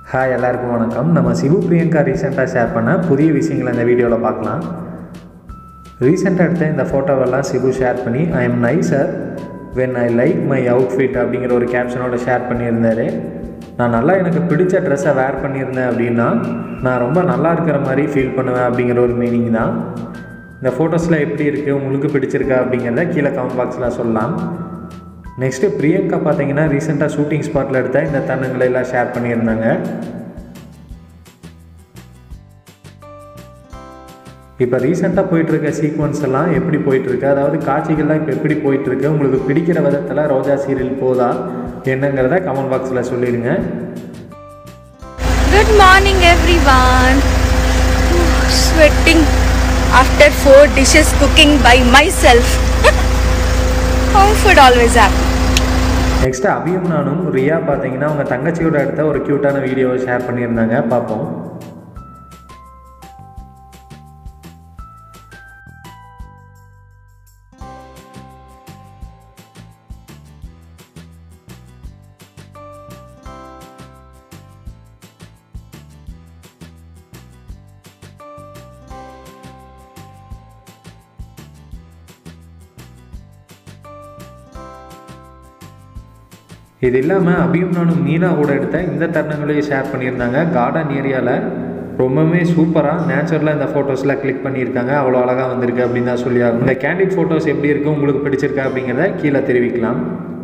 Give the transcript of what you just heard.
Hi எல்லாருக்கும் வணக்கம் நம்ம சிவு பிரியங்கா ரீசெண்டாக ஷேர் பண்ண புதிய விஷயங்களை இந்த வீடியோவில் பார்க்கலாம் ரீசெண்டாக எடுத்த இந்த ஃபோட்டோவெல்லாம் சிவு ஷேர் பண்ணி I am nicer when I like my outfit அப்படிங்கிற ஒரு கேப்ஷனோட ஷேர் பண்ணியிருந்தாரு நான் நல்லா எனக்கு பிடிச்ச ட்ரெஸ்ஸை வேர் பண்ணியிருந்தேன் அப்படின்னா நான் ரொம்ப நல்லா இருக்கிற மாதிரி ஃபீல் பண்ணுவேன் அப்படிங்கிற ஒரு மீனிங் தான் இந்த ஃபோட்டோஸில் எப்படி இருக்குது உங்களுக்கு பிடிச்சிருக்கா அப்படிங்கிறத கீழே கமெண்ட் பாக்ஸில் சொல்லலாம் நெக்ஸ்ட்டு பிரியங்கா பார்த்தீங்கன்னா ரீசெண்டாக ஷூட்டிங் ஸ்பாட்டில் எடுத்த இந்த தருணங்களை எல்லாம் ஷேர் பண்ணியிருந்தாங்க இப்போ ரீசெண்டாக போயிட்டுருக்க சீக்வன்ஸ் எல்லாம் எப்படி போயிட்டுருக்கு அதாவது காட்சிகள்லாம் இப்போ எப்படி போயிட்டுருக்கு உங்களுக்கு பிடிக்கிற விதத்தில் ரோஜா சீரியல் போதா என்னங்கிறத கமெண்ட் பாக்ஸில் சொல்லிடுங்க Good morning, everyone. Sweating after four dishes cooking by myself. Home food always happy. Next அபியும் நானும் ரியா பார்த்தீங்கன்னா அவங்க தங்கச்சியோட எடுத்த ஒரு க்யூட்டான வீடியோவை ஷேர் பண்ணியிருந்தாங்க பார்ப்போம் இது இல்லாமல் அபியும் நானும் மீனாவோட எடுத்த இந்த தருணங்களையும் ஷேர் பண்ணியிருந்தாங்க கார்டன் ஏரியாவில் ரொம்பவுமே சூப்பராக நேச்சுரலாக இந்த ஃபோட்டோஸ்லாம் கிளிக் பண்ணியிருக்காங்க அவ்வளோ அழகாக வந்திருக்கு அப்படின்னு தான் சொல்லி இந்த கேண்டிட் ஃபோட்டோஸ் எப்படி இருக்குது உங்களுக்கு பிடிச்சிருக்கா அப்படிங்கிறத கீழே தெரிவிக்கலாம்